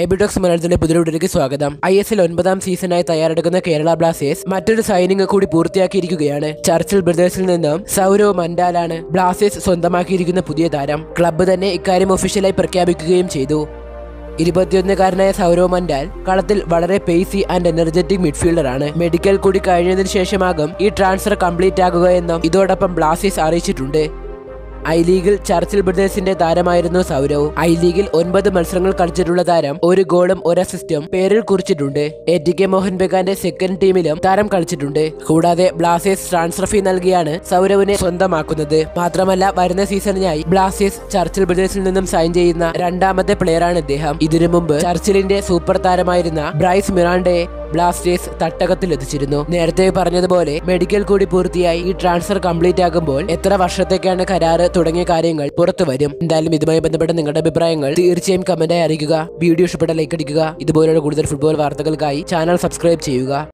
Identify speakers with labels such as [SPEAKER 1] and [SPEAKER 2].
[SPEAKER 1] എബിഡോക്സ് മലയാളത്തിന്റെ പുതിയ സ്വാഗതം ഐ എസ് എൽ ഒൻപതാം സീസണായി തയ്യാറെടുക്കുന്ന കേരള ബ്ലാസ്റ്റേഴ്സ് മറ്റൊരു സൈനിങ് കൂടി പൂർത്തിയാക്കിയിരിക്കുകയാണ് ചർച്ചിൽ ബ്രദേഴ്സിൽ നിന്നും സൗരവ് മൻഡാലാണ് ബ്ലാസ്റ്റേഴ്സ് സ്വന്തമാക്കിയിരിക്കുന്ന പുതിയ താരം ക്ലബ്ബ് തന്നെ ഇക്കാര്യം ഒഫീഷ്യലായി പ്രഖ്യാപിക്കുകയും ചെയ്തു ഇരുപത്തിയൊന്നുകാരനായ സൗരവ് മൻഡാൽ കളത്തിൽ വളരെ പേസി ആൻഡ് എനർജറ്റിക് മിഡ്ഫീൽഡറാണ് മെഡിക്കൽ കൂടി കഴിഞ്ഞതിന് ശേഷമാകും ഈ ട്രാൻസ്ഫർ കംപ്ലീറ്റ് ആകുക എന്നും ഇതോടൊപ്പം ബ്ലാസ്റ്റേഴ്സ് അറിയിച്ചിട്ടുണ്ട് ഐ ലീഗിൽ ചർച്ചിൽ ബ്രദേഴ്സിന്റെ താരമായിരുന്നു സൗരവ് ഐ ലീഗിൽ ഒൻപത് മത്സരങ്ങൾ കളിച്ചിട്ടുള്ള താരം ഒരു ഗോളും ഒരു അസിസ്റ്റും പേരിൽ കുറിച്ചിട്ടുണ്ട് എ ടി കെ മോഹൻ ബഗാന്റെ സെക്കൻഡ് ടീമിലും താരം കളിച്ചിട്ടുണ്ട് കൂടാതെ ബ്ലാസ്റ്റേഴ്സ് ട്രാൻസ്ഫർ ഫീ നൽകിയാണ് സൗരവിനെ സ്വന്തമാക്കുന്നത് മാത്രമല്ല വരുന്ന സീസണിനായി ബ്ലാസ്റ്റേഴ്സ് ചർച്ചിൽ ബ്രദേഴ്സിൽ നിന്നും സൈൻ ചെയ്യുന്ന രണ്ടാമത്തെ പ്ലെയറാണ് ഇദ്ദേഹം ഇതിനു മുമ്പ് ചർച്ചിലിന്റെ സൂപ്പർ താരമായിരുന്ന ബ്രൈസ് മിറാണ്ടയെ ബ്ലാസ്റ്റേഴ്സ് തട്ടകത്തിലെത്തിച്ചിരുന്നു നേരത്തെ പറഞ്ഞതുപോലെ മെഡിക്കൽ കൂടി പൂർത്തിയായി ഈ ട്രാൻസ്ഫർ കംപ്ലീറ്റ് ആകുമ്പോൾ എത്ര വർഷത്തേക്കാണ് കരാറ് തുടങ്ങിയ കാര്യങ്ങൾ പുറത്തു വരും എന്തായാലും ഇതുമായി ബന്ധപ്പെട്ട നിങ്ങളുടെ അഭിപ്രായങ്ങൾ തീർച്ചയായും കമന്റായി അറിയിക്കുക വീഡിയോ ഇഷ്ടപ്പെട്ട ലൈക്ക് അടിക്കുക ഇതുപോലുള്ള കൂടുതൽ ഫുട്ബോൾ വാർത്തകൾക്കായി ചാനൽ സബ്സ്ക്രൈബ് ചെയ്യുക